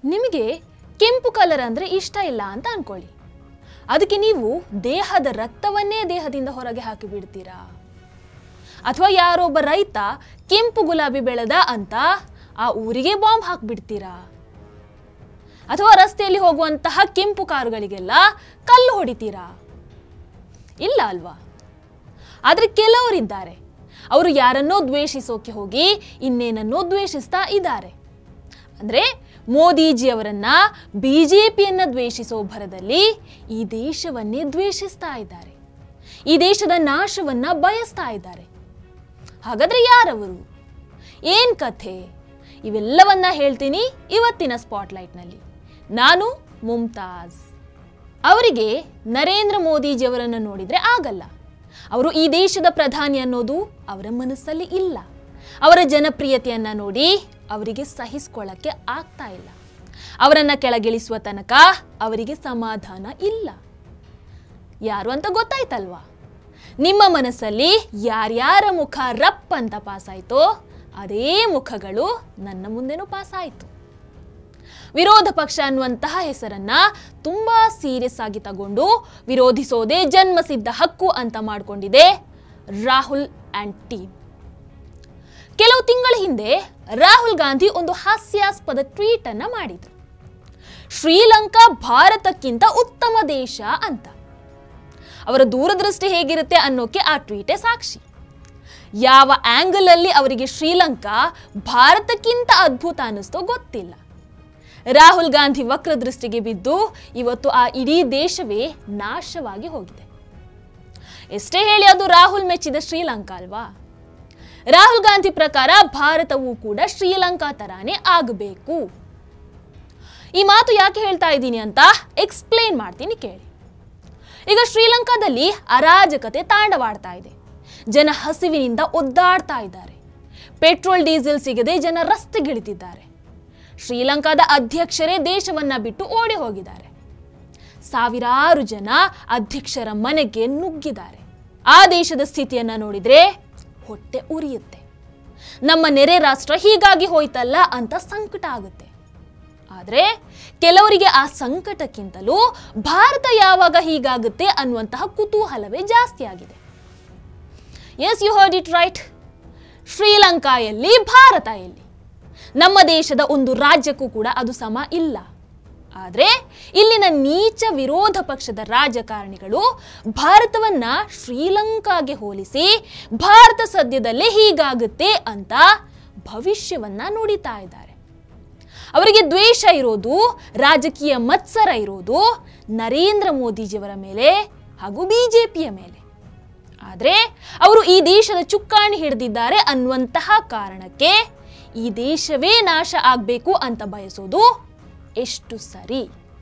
ನಿಮಗೆ ಕೆಂಪು ಕಲರ್ ಅಂದರೆ ಇಷ್ಟ ಇಲ್ಲ ಅಂತ ಅನ್ಕೊಳ್ಳಿ ಅದಕ್ಕೆ ನೀವು ದೇಹದ ರಕ್ತವನ್ನೇ ದೇಹದಿಂದ ಹೊರಗೆ ಹಾಕಿ ಬಿಡ್ತೀರಾ ಅಥವಾ ಯಾರೊಬ್ಬ ರೈತ ಕೆಂಪು ಗುಲಾಬಿ ಬೆಳೆದ ಅಂತ ಆ ಊರಿಗೆ ಬಾಂಬ್ ಹಾಕ್ಬಿಡ್ತೀರಾ ಅಥವಾ ರಸ್ತೆಯಲ್ಲಿ ಹೋಗುವಂತಹ ಕೆಂಪು ಕಾರುಗಳಿಗೆಲ್ಲ ಕಲ್ಲು ಹೊಡಿತೀರಾ ಇಲ್ಲ ಅಲ್ವಾ ಆದರೆ ಕೆಲವರಿದ್ದಾರೆ ಅವರು ಯಾರನ್ನೋ ದ್ವೇಷಿಸೋಕೆ ಹೋಗಿ ಇನ್ನೇನನ್ನೋ ದ್ವೇಷಿಸ್ತಾ ಇದ್ದಾರೆ ಅಂದರೆ ಮೋದಿಜಿಯವರನ್ನ ಬಿ ಜೆ ಪಿಯನ್ನು ದ್ವೇಷಿಸೋ ಭರದಲ್ಲಿ ಈ ದೇಶವನ್ನೇ ದ್ವೇಷಿಸ್ತಾ ಇದ್ದಾರೆ ಈ ದೇಶದ ನಾಶವನ್ನ ಬಯಸ್ತಾ ಇದ್ದಾರೆ ಹಾಗಾದ್ರೆ ಯಾರವರು ಏನ್ ಕಥೆ ಇವೆಲ್ಲವನ್ನ ಹೇಳ್ತೀನಿ ಇವತ್ತಿನ ಸ್ಪಾಟ್ಲೈಟ್ನಲ್ಲಿ ನಾನು ಮುಮ್ತಾಜ್ ಅವರಿಗೆ ನರೇಂದ್ರ ಮೋದಿಜಿಯವರನ್ನು ನೋಡಿದ್ರೆ ಆಗಲ್ಲ ಅವರು ಈ ದೇಶದ ಪ್ರಧಾನಿ ಅನ್ನೋದು ಅವರ ಮನಸ್ಸಲ್ಲಿ ಇಲ್ಲ ಅವರ ಜನಪ್ರಿಯತೆಯನ್ನ ನೋಡಿ ಅವರಿಗೆ ಸಹಿಸ್ಕೊಳ್ಳಕ್ಕೆ ಆಗ್ತಾ ಇಲ್ಲ ಅವರನ್ನ ಕೆಳಗಿಳಿಸುವ ತನಕ ಅವರಿಗೆ ಸಮಾಧಾನ ಇಲ್ಲ ಯಾರು ಅಂತ ಗೊತ್ತಾಯ್ತಲ್ವಾ ನಿಮ್ಮ ಮನಸ್ಸಲ್ಲಿ ಯಾರ್ಯಾರ ಮುಖ ರಪ್ ಅಂತ ಪಾಸಾಯ್ತೋ ಅದೇ ಮುಖಗಳು ನನ್ನ ಮುಂದೆನೂ ಪಾಸಾಯಿತು ವಿರೋಧ ಪಕ್ಷ ಅನ್ನುವಂತಹ ಹೆಸರನ್ನ ತುಂಬಾ ಸೀರಿಯಸ್ ಆಗಿ ತಗೊಂಡು ವಿರೋಧಿಸೋದೇ ಜನ್ಮಸಿದ್ಧ ಹಕ್ಕು ಅಂತ ಮಾಡಿಕೊಂಡಿದೆ ರಾಹುಲ್ ಆ್ಯಂಡ್ ಟೀಮ್ ಕೆಲವು ತಿಂಗಳ ಹಿಂದೆ ರಾಹುಲ್ ಗಾಂಧಿ ಒಂದು ಹಾಸ್ಯಾಸ್ಪದ ಟ್ವೀಟ್ ಅನ್ನ ಮಾಡಿದ್ರು ಶ್ರೀಲಂಕಾ ಭಾರತಕ್ಕಿಂತ ಉತ್ತಮ ದೇಶ ಅಂತ ಅವರ ದೂರದೃಷ್ಟಿ ಹೇಗಿರುತ್ತೆ ಅನ್ನೋಕೆ ಆ ಟ್ವೀಟೇ ಸಾಕ್ಷಿ ಯಾವ ಆಂಗಲ್ ಅಲ್ಲಿ ಅವರಿಗೆ ಶ್ರೀಲಂಕಾ ಭಾರತಕ್ಕಿಂತ ಅದ್ಭುತ ಅನ್ನಿಸ್ತೋ ಗೊತ್ತಿಲ್ಲ ರಾಹುಲ್ ಗಾಂಧಿ ವಕ್ರದೃಷ್ಟಿಗೆ ಬಿದ್ದು ಇವತ್ತು ಆ ಇಡೀ ದೇಶವೇ ನಾಶವಾಗಿ ಹೋಗಿದೆ ಎಷ್ಟೇ ಹೇಳಿ ಅದು ರಾಹುಲ್ ಮೆಚ್ಚಿದ ಶ್ರೀಲಂಕಾ ಅಲ್ವಾ ರಾಹುಲ್ ಗಾಂಧಿ ಪ್ರಕಾರ ಭಾರತವೂ ಕೂಡ ಶ್ರೀಲಂಕಾ ತರಾನೇ ಆಗಬೇಕು ಈ ಮಾತು ಯಾಕೆ ಹೇಳ್ತಾ ಇದ್ದೀನಿ ಅಂತ ಎಕ್ಸ್ಪ್ಲೇನ್ ಮಾಡ್ತೀನಿ ಕೇಳಿ ಈಗ ಶ್ರೀಲಂಕಾದಲ್ಲಿ ಅರಾಜಕತೆ ತಾಂಡವಾಡ್ತಾ ಇದೆ ಜನ ಹಸಿವಿನಿಂದ ಒದ್ದಾಡ್ತಾ ಇದ್ದಾರೆ ಪೆಟ್ರೋಲ್ ಡೀಸೆಲ್ ಸಿಗದೆ ಜನ ರಸ್ತೆಗಿಳಿತಿದ್ದಾರೆ ಶ್ರೀಲಂಕಾದ ಅಧ್ಯಕ್ಷರೇ ದೇಶವನ್ನ ಬಿಟ್ಟು ಓಡಿ ಹೋಗಿದ್ದಾರೆ ಸಾವಿರಾರು ಜನ ಅಧ್ಯಕ್ಷರ ಮನೆಗೆ ನುಗ್ಗಿದ್ದಾರೆ ಆ ದೇಶದ ಸ್ಥಿತಿಯನ್ನ ನೋಡಿದ್ರೆ ಹೊಟ್ಟೆ ಉರಿಯುತ್ತೆ ನಮ್ಮ ನೆರೆ ರಾಷ್ಟ್ರ ಹೀಗಾಗಿ ಹೋಯ್ತಲ್ಲ ಅಂತ ಸಂಕಟ ಆಗುತ್ತೆ ಆದರೆ ಕೆಲವರಿಗೆ ಆ ಸಂಕಟಕ್ಕಿಂತಲೂ ಭಾರತ ಯಾವಾಗ ಹೀಗಾಗುತ್ತೆ ಅನ್ನುವಂತಹ ಕುತೂಹಲವೇ ಜಾಸ್ತಿ ಆಗಿದೆ S you heard it right Sri Lanka ಎಲ್ಲಿ ಭಾರತ ಎಲ್ಲಿ ನಮ್ಮ ದೇಶದ ಒಂದು ರಾಜ್ಯಕ್ಕೂ ಕೂಡ ಅದು ಸಮ ಇಲ್ಲ ಆದರೆ ಇಲ್ಲಿನ ನೀಚ ವಿರೋಧ ಪಕ್ಷದ ರಾಜಕಾರಣಿಗಳು ಭಾರತವನ್ನ ಶ್ರೀಲಂಕಾಗೆ ಹೋಲಿಸಿ ಭಾರತ ಸದ್ಯದಲ್ಲೇ ಹೀಗಾಗುತ್ತೆ ಅಂತ ಭವಿಷ್ಯವನ್ನ ನುಡಿತಾ ಇದ್ದಾರೆ ಅವರಿಗೆ ದ್ವೇಷ ಇರೋದು ರಾಜಕೀಯ ಮತ್ಸರ ಇರೋದು ನರೇಂದ್ರ ಮೋದಿಜಿಯವರ ಮೇಲೆ ಹಾಗೂ ಬಿಜೆಪಿಯ ಮೇಲೆ ಆದರೆ ಅವರು ಈ ದೇಶದ ಚುಕ್ಕಾಣಿ ಹಿಡಿದಿದ್ದಾರೆ ಅನ್ನುವಂತಹ ಕಾರಣಕ್ಕೆ ಈ ದೇಶವೇ ನಾಶ ಆಗಬೇಕು ಅಂತ ಬಯಸೋದು ಎಷ್ಟು ಸರಿ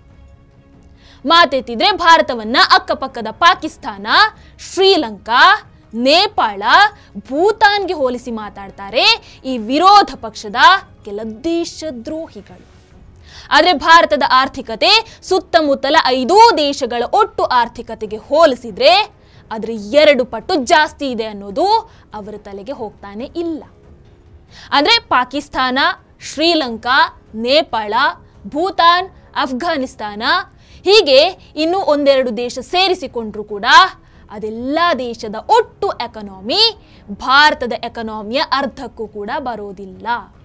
ಮಾತೆತ್ತಿದ್ರೆ ಭಾರತವನ್ನ ಅಕ್ಕಪಕ್ಕದ ಪಾಕಿಸ್ತಾನ ಶ್ರೀಲಂಕಾ ನೇಪಾಳ ಭೂತಾನ್ಗೆ ಹೋಲಿಸಿ ಮಾತಾಡ್ತಾರೆ ಈ ವಿರೋಧ ಪಕ್ಷದ ಕೆಲ ದೇಶದ್ರೋಹಿಗಳು ಆದರೆ ಭಾರತದ ಆರ್ಥಿಕತೆ ಸುತ್ತಮುತ್ತಲ ಐದೂ ದೇಶಗಳ ಒಟ್ಟು ಆರ್ಥಿಕತೆಗೆ ಹೋಲಿಸಿದ್ರೆ ಅದರ ಎರಡು ಪಟ್ಟು ಜಾಸ್ತಿ ಇದೆ ಅನ್ನೋದು ಅವರ ತಲೆಗೆ ಹೋಗ್ತಾನೆ ಇಲ್ಲ ಅಂದರೆ ಪಾಕಿಸ್ತಾನ ಶ್ರೀಲಂಕಾ ನೇಪಾಳ ಭೂತಾನ್ ಅಫ್ಘಾನಿಸ್ತಾನ ಹೀಗೆ ಇನ್ನೂ ಒಂದೆರಡು ದೇಶ ಸೇರಿಸಿಕೊಂಡ್ರೂ ಕೂಡ ಅದೆಲ್ಲ ದೇಶದ ಒಟ್ಟು ಎಕನಾಮಿ ಭಾರತದ ಎಕನಾಮಿಯ ಅರ್ಧಕ್ಕೂ ಕೂಡ ಬರೋದಿಲ್ಲ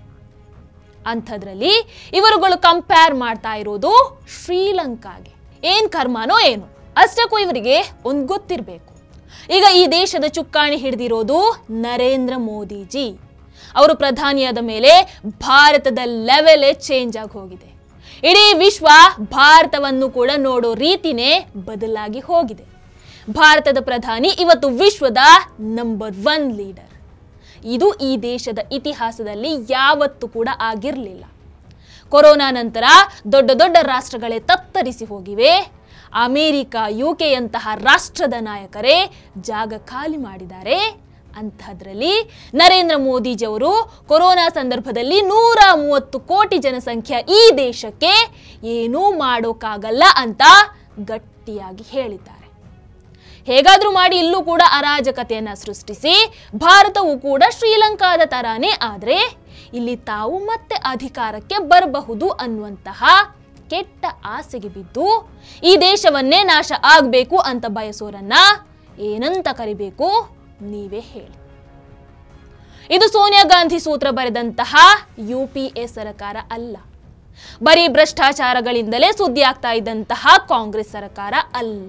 ಅಂಥದ್ರಲ್ಲಿ ಇವರುಗಳು ಕಂಪೇರ್ ಮಾಡ್ತಾ ಇರೋದು ಶ್ರೀಲಂಕಾಗೆ ಏನ್ ಕರ್ಮನೋ ಏನು ಅಷ್ಟಕ್ಕೂ ಇವರಿಗೆ ಒಂದು ಗೊತ್ತಿರಬೇಕು ಈಗ ಈ ದೇಶದ ಚುಕ್ಕಾಣಿ ಹಿಡಿದಿರೋದು ನರೇಂದ್ರ ಮೋದಿಜಿ ಅವರು ಪ್ರಧಾನಿಯಾದ ಮೇಲೆ ಭಾರತದ ಲೆವೆಲೇ ಚೇಂಜ್ ಆಗಿ ಹೋಗಿದೆ ಇಡೀ ವಿಶ್ವ ಭಾರತವನ್ನು ಕೂಡ ನೋಡೋ ರೀತಿನೇ ಬದಲಾಗಿ ಹೋಗಿದೆ ಭಾರತದ ಪ್ರಧಾನಿ ಇವತ್ತು ವಿಶ್ವದ ನಂಬರ್ ಒನ್ ಲೀಡರ್ ಇದು ಈ ದೇಶದ ಇತಿಹಾಸದಲ್ಲಿ ಯಾವತ್ತೂ ಕೂಡ ಆಗಿರಲಿಲ್ಲ ಕೊರೋನಾ ನಂತರ ದೊಡ್ಡ ದೊಡ್ಡ ರಾಷ್ಟ್ರಗಳೇ ತತ್ತರಿಸಿ ಹೋಗಿವೆ ಅಮೇರಿಕ ಯುಕೆಯಂತಹ ರಾಷ್ಟ್ರದ ನಾಯಕರೇ ಜಾಗ ಖಾಲಿ ಮಾಡಿದ್ದಾರೆ ಅಂಥದ್ರಲ್ಲಿ ನರೇಂದ್ರ ಮೋದಿಜಿಯವರು ಕೊರೋನಾ ಸಂದರ್ಭದಲ್ಲಿ ನೂರ ಮೂವತ್ತು ಕೋಟಿ ಜನಸಂಖ್ಯೆ ಈ ದೇಶಕ್ಕೆ ಏನೂ ಮಾಡೋಕ್ಕಾಗಲ್ಲ ಅಂತ ಗಟ್ಟಿಯಾಗಿ ಹೇಳಿದ್ದಾರೆ ಹೇಗಾದ್ರೂ ಮಾಡಿ ಇಲ್ಲೂ ಕೂಡ ಅರಾಜಕತೆಯನ್ನ ಸೃಷ್ಟಿಸಿ ಭಾರತವು ಕೂಡ ಶ್ರೀಲಂಕಾದ ತರಾನೇ ಆದ್ರೆ ಇಲ್ಲಿ ತಾವು ಮತ್ತೆ ಅಧಿಕಾರಕ್ಕೆ ಬರಬಹುದು ಅನ್ನುವಂತಹ ಕೆಟ್ಟ ಆಸೆಗೆ ಬಿದ್ದು ಈ ದೇಶವನ್ನೇ ನಾಶ ಆಗಬೇಕು ಅಂತ ಬಯಸೋರನ್ನ ಏನಂತ ಕರಿಬೇಕು ನೀವೇ ಹೇಳಿ ಇದು ಸೋನಿಯಾ ಗಾಂಧಿ ಸೂತ್ರ ಬರೆದಂತಹ ಯು ಪಿ ಎ ಸರ್ಕಾರ ಅಲ್ಲ ಬರೀ ಭ್ರಷ್ಟಾಚಾರಗಳಿಂದಲೇ ಸುದ್ದಿ ಆಗ್ತಾ ಇದ್ದಂತಹ ಕಾಂಗ್ರೆಸ್ ಸರ್ಕಾರ ಅಲ್ಲ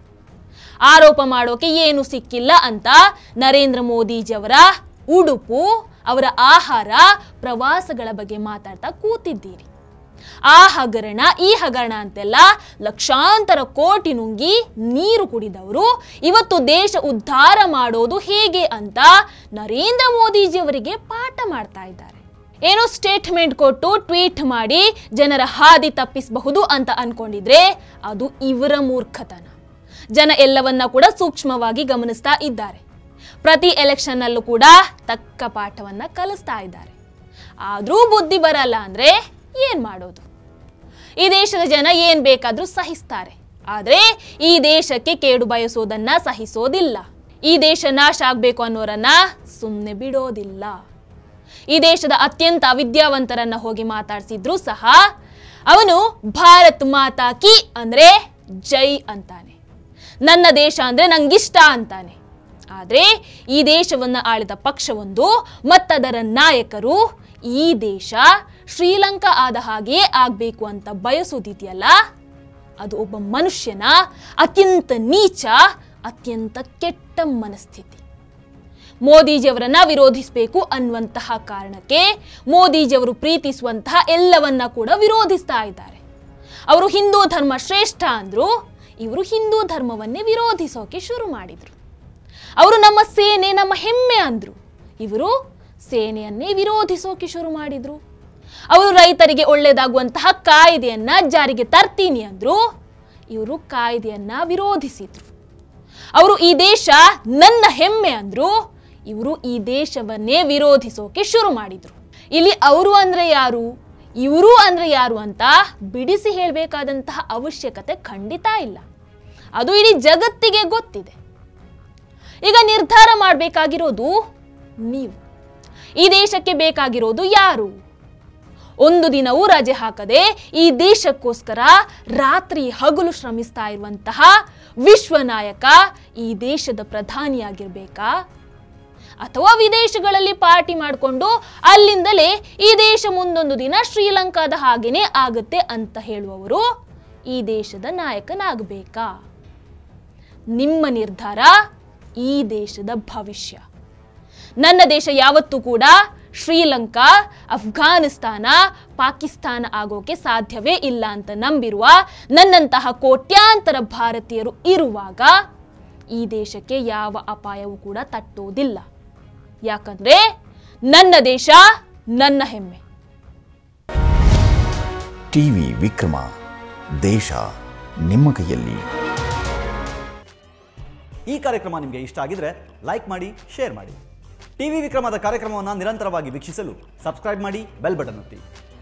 ಆರೋಪ ಮಾಡೋಕೆ ಏನು ಸಿಕ್ಕಿಲ್ಲ ಅಂತ ನರೇಂದ್ರ ಮೋದಿಜಿಯವರ ಉಡುಪು ಅವರ ಆಹಾರ ಪ್ರವಾಸಗಳ ಬಗ್ಗೆ ಮಾತಾಡ್ತಾ ಕೂತಿದ್ದೀರಿ ಆ ಹಗರಣ ಈ ಹಗರಣ ಅಂತೆಲ್ಲ ಲಕ್ಷಾಂತರ ಕೋಟಿ ನುಂಗಿ ನೀರು ಕುಡಿದವರು ಇವತ್ತು ದೇಶ ಉದ್ಧಾರ ಮಾಡೋದು ಹೇಗೆ ಅಂತ ನರೇಂದ್ರ ಮೋದಿಜಿಯವರಿಗೆ ಪಾಠ ಮಾಡ್ತಾ ಇದ್ದಾರೆ ಏನೋ ಸ್ಟೇಟ್ಮೆಂಟ್ ಕೊಟ್ಟು ಟ್ವೀಟ್ ಮಾಡಿ ಜನರ ಹಾದಿ ತಪ್ಪಿಸಬಹುದು ಅಂತ ಅನ್ಕೊಂಡಿದ್ರೆ ಅದು ಇವರ ಮೂರ್ಖತನ ಜನ ಎಲ್ಲವನ್ನ ಕೂಡ ಸೂಕ್ಷ್ಮವಾಗಿ ಗಮನಿಸ್ತಾ ಇದ್ದಾರೆ ಪ್ರತಿ ಎಲೆಕ್ಷನ್ನಲ್ಲೂ ಕೂಡ ತಕ್ಕ ಪಾಠವನ್ನ ಕಲಿಸ್ತಾ ಇದ್ದಾರೆ ಆದರೂ ಬುದ್ಧಿ ಬರಲ್ಲ ಅಂದ್ರೆ ಏನ್ ಮಾಡೋದು ಈ ದೇಶದ ಜನ ಏನ್ ಬೇಕಾದ್ರೂ ಸಹಿಸ್ತಾರೆ ಆದ್ರೆ ಈ ದೇಶಕ್ಕೆ ಕೇಡು ಬಯಸೋದನ್ನ ಸಹಿಸೋದಿಲ್ಲ ಈ ದೇಶ ನಾಶ ಆಗ್ಬೇಕು ಅನ್ನೋರನ್ನ ಸುಮ್ಮನೆ ಬಿಡೋದಿಲ್ಲ ಈ ದೇಶದ ಅತ್ಯಂತ ವಿದ್ಯಾವಂತರನ್ನ ಹೋಗಿ ಮಾತಾಡ್ಸಿದ್ರು ಸಹ ಅವನು ಭಾರತ್ ಮಾತಾ ಕಿ ಅಂದ್ರೆ ಜೈ ಅಂತಾನೆ ನನ್ನ ದೇಶ ಅಂದ್ರೆ ನಂಗಿಷ್ಟ ಅಂತಾನೆ ಆದ್ರೆ ಈ ದೇಶವನ್ನ ಆಳಿದ ಪಕ್ಷವೊಂದು ಮತ್ತದರ ನಾಯಕರು ಈ ದೇಶ ಶ್ರೀಲಂಕಾ ಆದ ಹಾಗೆಯೇ ಆಗ್ಬೇಕು ಅಂತ ಬಯಸೋದಿದೆಯಲ್ಲ ಅದು ಒಬ್ಬ ಮನುಷ್ಯನ ಅತ್ಯಂತ ನೀಚ ಅತ್ಯಂತ ಕೆಟ್ಟ ಮನಸ್ಥಿತಿ ಮೋದಿಜಿಯವರನ್ನ ವಿರೋಧಿಸಬೇಕು ಅನ್ನುವಂತಹ ಕಾರಣಕ್ಕೆ ಮೋದಿಜಿಯವರು ಪ್ರೀತಿಸುವಂತಹ ಎಲ್ಲವನ್ನ ಕೂಡ ವಿರೋಧಿಸ್ತಾ ಇದ್ದಾರೆ ಅವರು ಹಿಂದೂ ಧರ್ಮ ಶ್ರೇಷ್ಠ ಅಂದ್ರು ಇವರು ಹಿಂದೂ ಧರ್ಮವನ್ನೇ ವಿರೋಧಿಸೋಕೆ ಶುರು ಮಾಡಿದ್ರು ಅವರು ನಮ್ಮ ಸೇನೆ ನಮ್ಮ ಹೆಮ್ಮೆ ಅಂದ್ರು ಇವರು ಸೇನೆಯನ್ನೇ ವಿರೋಧಿಸೋಕೆ ಶುರು ಮಾಡಿದ್ರು ಅವರು ರೈತರಿಗೆ ಒಳ್ಳೆಯದಾಗುವಂತಹ ಕಾಯ್ದೆಯನ್ನ ಜಾರಿಗೆ ತರ್ತೀನಿ ಅಂದ್ರು ಇವರು ಕಾಯ್ದೆಯನ್ನ ವಿರೋಧಿಸಿದ್ರು ಅವರು ಈ ದೇಶ ನನ್ನ ಹೆಮ್ಮೆ ಅಂದ್ರು ಇವರು ಈ ದೇಶವನ್ನೇ ವಿರೋಧಿಸೋಕೆ ಶುರು ಮಾಡಿದ್ರು ಇಲ್ಲಿ ಅವರು ಅಂದ್ರೆ ಯಾರು ಇವರು ಅಂದ್ರೆ ಯಾರು ಅಂತ ಬಿಡಿಸಿ ಹೇಳಬೇಕಾದಂತಹ ಅವಶ್ಯಕತೆ ಖಂಡಿತ ಇಲ್ಲ ಅದು ಇಡೀ ಜಗತ್ತಿಗೆ ಗೊತ್ತಿದೆ ಈಗ ನಿರ್ಧಾರ ಮಾಡಬೇಕಾಗಿರೋದು ನೀವು ಈ ದೇಶಕ್ಕೆ ಬೇಕಾಗಿರೋದು ಯಾರು ಒಂದು ದಿನವೂ ರಜೆ ಹಾಕದೆ ಈ ದೇಶಕ್ಕೋಸ್ಕರ ರಾತ್ರಿ ಹಗಲು ಶ್ರಮಿಸ್ತಾ ಇರುವಂತಹ ವಿಶ್ವ ನಾಯಕ ಈ ದೇಶದ ಪ್ರಧಾನಿಯಾಗಿರ್ಬೇಕಾ ಅಥವಾ ವಿದೇಶಗಳಲ್ಲಿ ಪಾರ್ಟಿ ಮಾಡಿಕೊಂಡು ಅಲ್ಲಿಂದಲೇ ಈ ದೇಶ ಮುಂದೊಂದು ದಿನ ಶ್ರೀಲಂಕಾದ ಹಾಗೇನೆ ಆಗುತ್ತೆ ಅಂತ ಹೇಳುವವರು ಈ ದೇಶದ ನಾಯಕನಾಗಬೇಕಾ ನಿಮ್ಮ ನಿರ್ಧಾರ ಈ ದೇಶದ ಭವಿಷ್ಯ ನನ್ನ ದೇಶ ಯಾವತ್ತೂ ಕೂಡ ಶ್ರೀಲಂಕಾ ಅಫ್ಘಾನಿಸ್ತಾನ ಪಾಕಿಸ್ತಾನ ಆಗೋಕೆ ಸಾಧ್ಯವೇ ಇಲ್ಲ ಅಂತ ನಂಬಿರುವ ನನ್ನಂತಹ ಕೋಟ್ಯಾಂತರ ಭಾರತೀಯರು ಇರುವಾಗ ಈ ದೇಶಕ್ಕೆ ಯಾವ ಅಪಾಯವೂ ಕೂಡ ತಟ್ಟೋದಿಲ್ಲ ಯಾಕಂದ್ರೆ ನನ್ನ ದೇಶ ನನ್ನ ಹೆಮ್ಮೆ ಟಿವಿ ವಿಕ್ರಮ ದೇಶ ನಿಮ್ಮ ಕೈಯಲ್ಲಿ ಈ ಕಾರ್ಯಕ್ರಮ ನಿಮಗೆ ಇಷ್ಟ ಆಗಿದ್ರೆ ಲೈಕ್ ಮಾಡಿ ಶೇರ್ ಮಾಡಿ ಟಿವಿ ವಿಕ್ರಮದ ಕಾರ್ಯಕ್ರಮವನ್ನು ನಿರಂತರವಾಗಿ ವೀಕ್ಷಿಸಲು ಸಬ್ಸ್ಕ್ರೈಬ್ ಮಾಡಿ ಬೆಲ್ ಬಟನ್ ಒತ್ತಿ